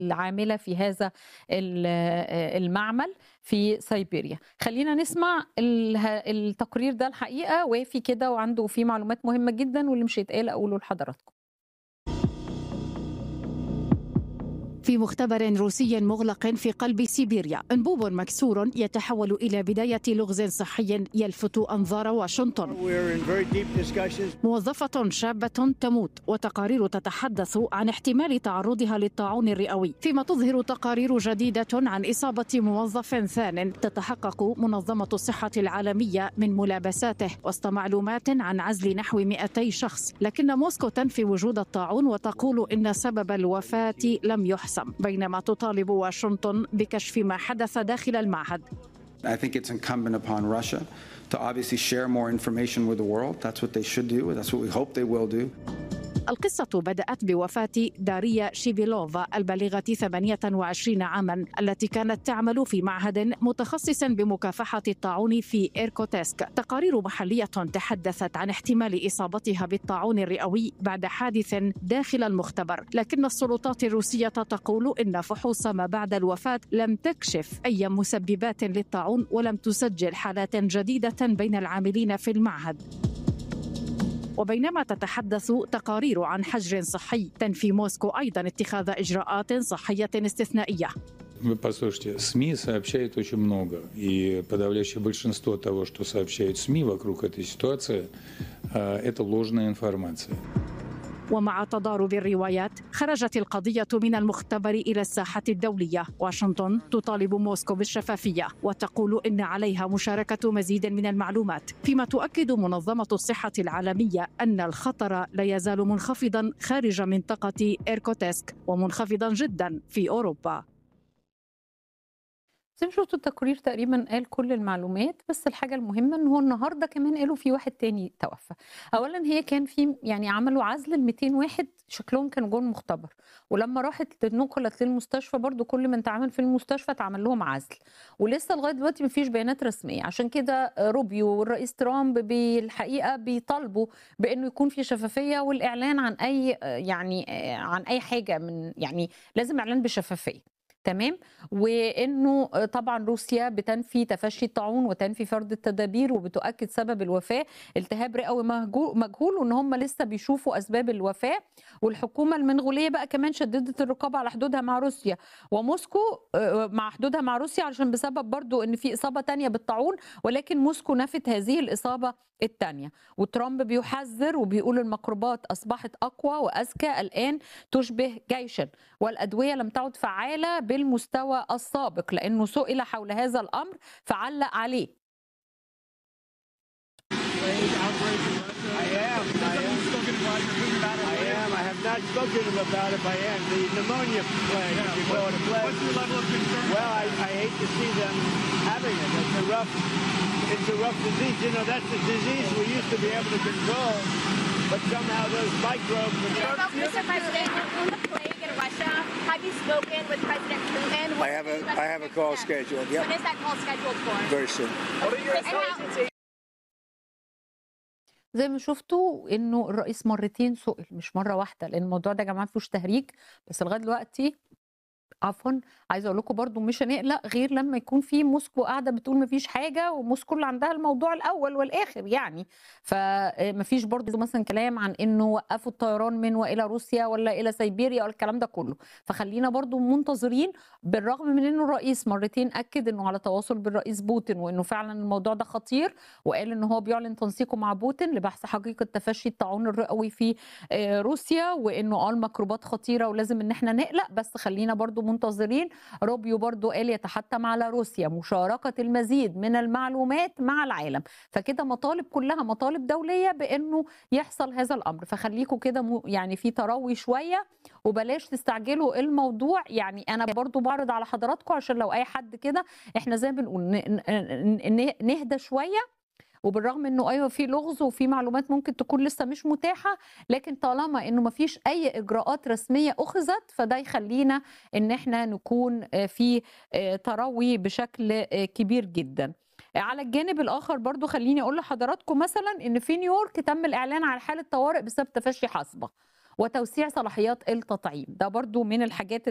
العاملة في هذا ال المعمل في سيبيريا. خلّينا نسمع اله التقرير ده الحقيقة وافي كده وعنده فيه معلومات مهمة جدًا واللي مش هيتقال أقوله لحضراتكم. في مختبر روسي مغلق في قلب سيبيريا انبوب مكسور يتحول الى بدايه لغز صحي يلفت انظار واشنطن موظفه شابه تموت وتقارير تتحدث عن احتمال تعرضها للطاعون الرئوي فيما تظهر تقارير جديده عن اصابه موظف ثان تتحقق منظمه الصحه العالميه من ملابساته وسط معلومات عن عزل نحو 200 شخص لكن موسكو تنفي وجود الطاعون وتقول ان سبب الوفاه لم يحسن الحسم بينما تطالب واشنطن بكشف ما حدث داخل المعهد I think it's incumbent upon Russia to obviously share more information with the world. That's what they should do. That's what we hope they will do. القصة بدأت بوفاة داريا شيبيلوفا البالغة 28 عاما التي كانت تعمل في معهد متخصص بمكافحة الطاعون في إيركوتسك تقارير محلية تحدثت عن احتمال إصابتها بالطاعون الرئوي بعد حادث داخل المختبر لكن السلطات الروسية تقول إن فحوص ما بعد الوفاة لم تكشف أي مسببات للطاعون ولم تسجل حالات جديدة بين العاملين في المعهد وبينما تتحدث تقارير عن حجر صحي تنفي موسكو ايضا اتخاذ اجراءات صحيه استثنائيه Послушайте, СМИ сообщают очень много, и подавляющее большинство того, что сообщают СМИ вокруг этой ситуации, это ложная информация. ومع تضارب الروايات خرجت القضية من المختبر إلى الساحة الدولية واشنطن تطالب موسكو بالشفافية وتقول إن عليها مشاركة مزيد من المعلومات فيما تؤكد منظمة الصحة العالمية أن الخطر لا يزال منخفضا خارج منطقة إيركوتسك ومنخفضا جدا في أوروبا زي ما شفتوا التقرير تقريبا قال كل المعلومات بس الحاجه المهمه ان هو النهارده كمان قالوا في واحد تاني توفى اولا هي كان في يعني عملوا عزل ل 200 واحد شكلهم كانوا جوه المختبر ولما راحت نقلت للمستشفى برضو كل من تعامل في المستشفى اتعمل لهم عزل ولسه لغايه دلوقتي مفيش بيانات رسميه عشان كده روبيو والرئيس ترامب بالحقيقه بيطالبوا بانه يكون في شفافيه والاعلان عن اي يعني عن اي حاجه من يعني لازم اعلان بشفافيه تمام وانه طبعا روسيا بتنفي تفشي الطاعون وتنفي فرض التدابير وبتؤكد سبب الوفاه التهاب رئوي مجهول وان هم لسه بيشوفوا اسباب الوفاه والحكومه المنغوليه بقى كمان شددت الرقابه على حدودها مع روسيا وموسكو مع حدودها مع روسيا علشان بسبب برضو ان في اصابه تانية بالطاعون ولكن موسكو نفت هذه الاصابه الثانيه وترامب بيحذر وبيقول الميكروبات اصبحت اقوى واذكى الان تشبه جيشا والادويه لم تعد فعاله بالمستوى السابق لانه سئل حول هذا الامر فعلق عليه not spoken to him about it by hand. The pneumonia plague before the plague. What's your level of concern? Well, I, I hate to see them having it. It's a rough, it's a rough disease. You know, that's a disease we used to be able to control, but somehow those microbes. Well, Mr. President, on the plague in Russia, have you spoken with President Putin? I have a, I have a call scheduled. Yep. When is that call scheduled for? Very soon. What are your And how- intelligence زي ما شفتوا انه الرئيس مرتين سئل مش مره واحده لان الموضوع ده يا جماعه فيهوش تهريج بس لغايه دلوقتي عفوا عايزه اقول لكم برضو مش هنقلق غير لما يكون في موسكو قاعده بتقول مفيش حاجه وموسكو اللي عندها الموضوع الاول والاخر يعني فمفيش برضو مثلا كلام عن انه وقفوا الطيران من والى روسيا ولا الى سيبيريا ولا الكلام ده كله فخلينا برضو منتظرين بالرغم من انه الرئيس مرتين اكد انه على تواصل بالرئيس بوتين وانه فعلا الموضوع ده خطير وقال ان هو بيعلن تنسيقه مع بوتين لبحث حقيقه تفشي الطاعون الرئوي في روسيا وانه اه الميكروبات خطيره ولازم ان احنا نقلق بس خلينا برضو منتظرين روبيو برضو قال يتحتم على روسيا مشاركة المزيد من المعلومات مع العالم فكده مطالب كلها مطالب دولية بأنه يحصل هذا الأمر فخليكم كده يعني في تروي شوية وبلاش تستعجلوا الموضوع يعني أنا برضو بعرض على حضراتكم عشان لو أي حد كده إحنا زي ما بنقول نهدى شوية وبالرغم انه ايوه في لغز وفي معلومات ممكن تكون لسه مش متاحه لكن طالما انه ما فيش اي اجراءات رسميه اخذت فده يخلينا ان احنا نكون في تروي بشكل كبير جدا على الجانب الاخر برضو خليني اقول لحضراتكم مثلا ان في نيويورك تم الاعلان عن حاله طوارئ بسبب تفشي حصبه وتوسيع صلاحيات التطعيم ده برضو من الحاجات